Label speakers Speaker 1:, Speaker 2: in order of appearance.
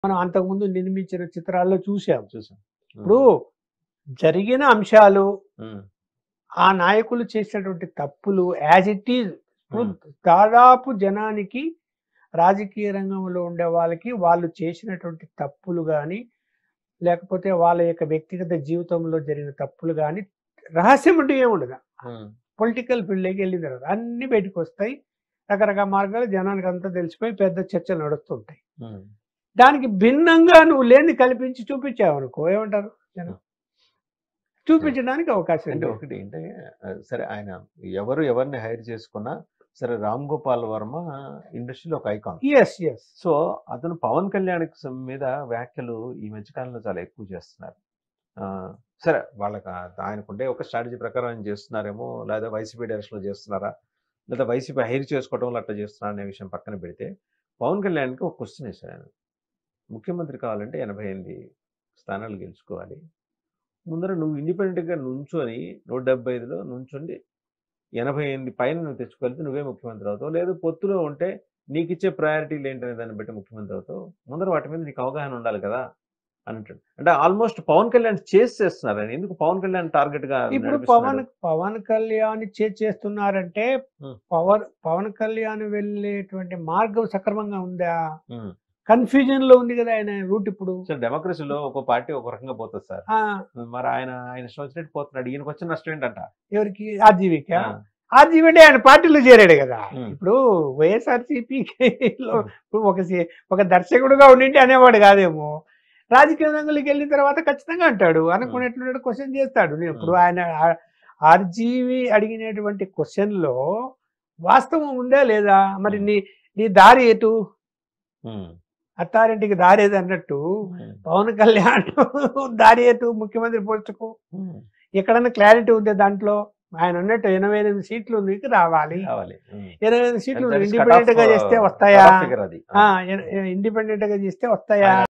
Speaker 1: మనం అంతకుముందు నిర్మించిన చిత్రాల్లో చూసాం
Speaker 2: చూసాం
Speaker 1: ఇప్పుడు జరిగిన అంశాలు
Speaker 2: ఉమ్,
Speaker 1: ఆ నాయకులు చేసినటువంటి తప్పులు యాజ్ ఇట్ ఈజ్ ఇప్పుడు
Speaker 2: ఉమ్,
Speaker 1: దాదాపు జనానికి రాజకీయ రంగంలో ఉండే వాళ్ళకి వాళ్ళు చేసినటువంటి తప్పులు కానీ లేకపోతే వాళ్ళ యొక్క వ్యక్తిగత జీవితంలో జరిగిన తప్పులు కానీ రహస్యం అంటూ ఏముండదు
Speaker 2: ఉమ్,
Speaker 1: పొలిటికల్ ఫీల్డ్లోకి వెళ్ళిన తర్వాత అన్ని బయటకు వస్తాయి రకరకాల మార్గాలు జనానికి అంతా తెలిసిపోయి పెద్ద చర్చలు నడుస్తుంటాయి
Speaker 2: ఉమ్,
Speaker 1: దానికి భిన్నంగా నువ్వు లేని కల్పించి చూపించావు అనుకో ఏమంటారు జనం చూపించడానికి అవకాశం
Speaker 2: అంటే
Speaker 1: ఉంది.
Speaker 2: ఒకటి అంటే ఆ, సరే ఆయన ఎవరు ఎవరిని హైర్ చేసుకున్నా సరే రామ్ గోపాల్ వర్మ ఇండస్ట్రీలో ఒక ఐకాన్
Speaker 1: ఎస్ ఎస్
Speaker 2: సో అతను పవన్ కళ్యాణ్ మీద వ్యాఖ్యలు ఈ మధ్యకాలంలో చాలా ఎక్కువ చేస్తున్నారు ఆ, సరే వాళ్ళకి ఆ- ఆయనకుండే ఒక స్ట్రాటజీ ప్రకారం ఆయన చేస్తున్నారేమో లేదా వైసీపీ డైరెక్షన్లో చేస్తున్నారా లేదా వైసీపీ హైర్ చేసుకోవడం వల్ల అట్లా చేస్తున్నారా అనే విషయం పక్కన పెడితే పవన్ కళ్యాణ్కి ఒక క్వశ్చన్ వేశారు ఆయన ముఖ్యమంత్రి కావాలంటే ఎనభై ఎనిమిది స్థానాలు గెలుచుకోవాలి ముందర నువ్వు ఇండిపెండెంట్గా నుంచొని నూట డెబ్బై ఐదులో నుంచొని ఎనభై ఎనిమిది పైన నువ్వు తెచ్చుకెళ్తే నువ్వే ముఖ్యమంత్రి అవుతావు లేదు పొత్తులో ఉంటే నీకు ఇచ్చే ప్రయారిటీలు ఏంటనే దాన్ని బట్టి ముఖ్యమంత్రి అవుతావు ముందర వాటి మీద నీకు అవగాహన ఉండాలి కదా అని అంటాడు అంటే ఆల్మోస్ట్ పవన్ కళ్యాణ్ చేసి చేస్తున్నారు ఆయన ఎందుకు పవన్ కళ్యాణ్ టార్గెట్ గా
Speaker 1: ఇప్పుడు
Speaker 2: నడిపిస్తున్నాడు?
Speaker 1: పవన్ పవన్ కళ్యాణ్ చే చేస్తున్నారంటే
Speaker 2: Hmm.
Speaker 1: పవన్ పవన్ కళ్యాణ్ వెళ్ళేటువంటి మార్గం సక్రమంగా ఉందా
Speaker 2: ఉమ్.
Speaker 1: కన్ఫ్యూజన్ లో ఉంది కదా ఆయన రూట్ ఇప్పుడు
Speaker 2: సో డెమోక్రసీలో ఒక పార్టీ ఒక రకంగా పోతుంది సార్
Speaker 1: ఆ,
Speaker 2: మరి ఆయన ఆయన ఇష్టం వచ్చినట్టు పోతున్నాడు ఈయనకు వచ్చిన నష్టం ఏంటంట
Speaker 1: ఎవరికి ఆర్జీవిక
Speaker 2: ఆ,
Speaker 1: ఆర్జీవి అంటే ఆయన పార్టీలో చేరాడు కదా
Speaker 2: Hmm.
Speaker 1: ఇప్పుడు వైఎస్ఆర్సీపీలో ఇప్పుడు ఒక సి- ఒక దర్శకుడుగా ఉండింటి అనేవాడు కాదేమో రాజకీయ రంగంలోకి వెళ్ళిన తర్వాత ఖచ్చితంగా అంటాడు అనుకునేటువంటి క్వశ్చన్ చేస్తాడు నేను ఇప్పుడు
Speaker 2: Hmm.
Speaker 1: ఆయన ఆ- ఆర్జీవి అడిగినటువంటి క్వశ్చన్ లో వాస్తవం ఉందా లేదా మరి నీ నీ దారి ఎటు
Speaker 2: ఉమ్,
Speaker 1: అత్తారింటికి దారి ఏది అన్నట్టు
Speaker 2: ఉమ్,
Speaker 1: పవన్ కళ్యాణ్ దారి ఎటు ముఖ్యమంత్రి పోస్టుకు
Speaker 2: ఉమ్.
Speaker 1: ఎక్కడన్నా క్లారిటీ ఉంది దాంట్లో ఆయన అన్నట్టు ఎనభై ఎనిమిది సీట్లు నీకు రావాలి
Speaker 2: కావాలి ఉమ్.
Speaker 1: ఎనభై ఎనిమిది సీట్లు
Speaker 2: And that is cut
Speaker 1: independent గా
Speaker 2: off,
Speaker 1: చేస్తే
Speaker 2: uh,
Speaker 1: వస్తాయా
Speaker 2: cut off figure అది
Speaker 1: ఇండిపెండెంట్ గా చేస్తే వస్తాయా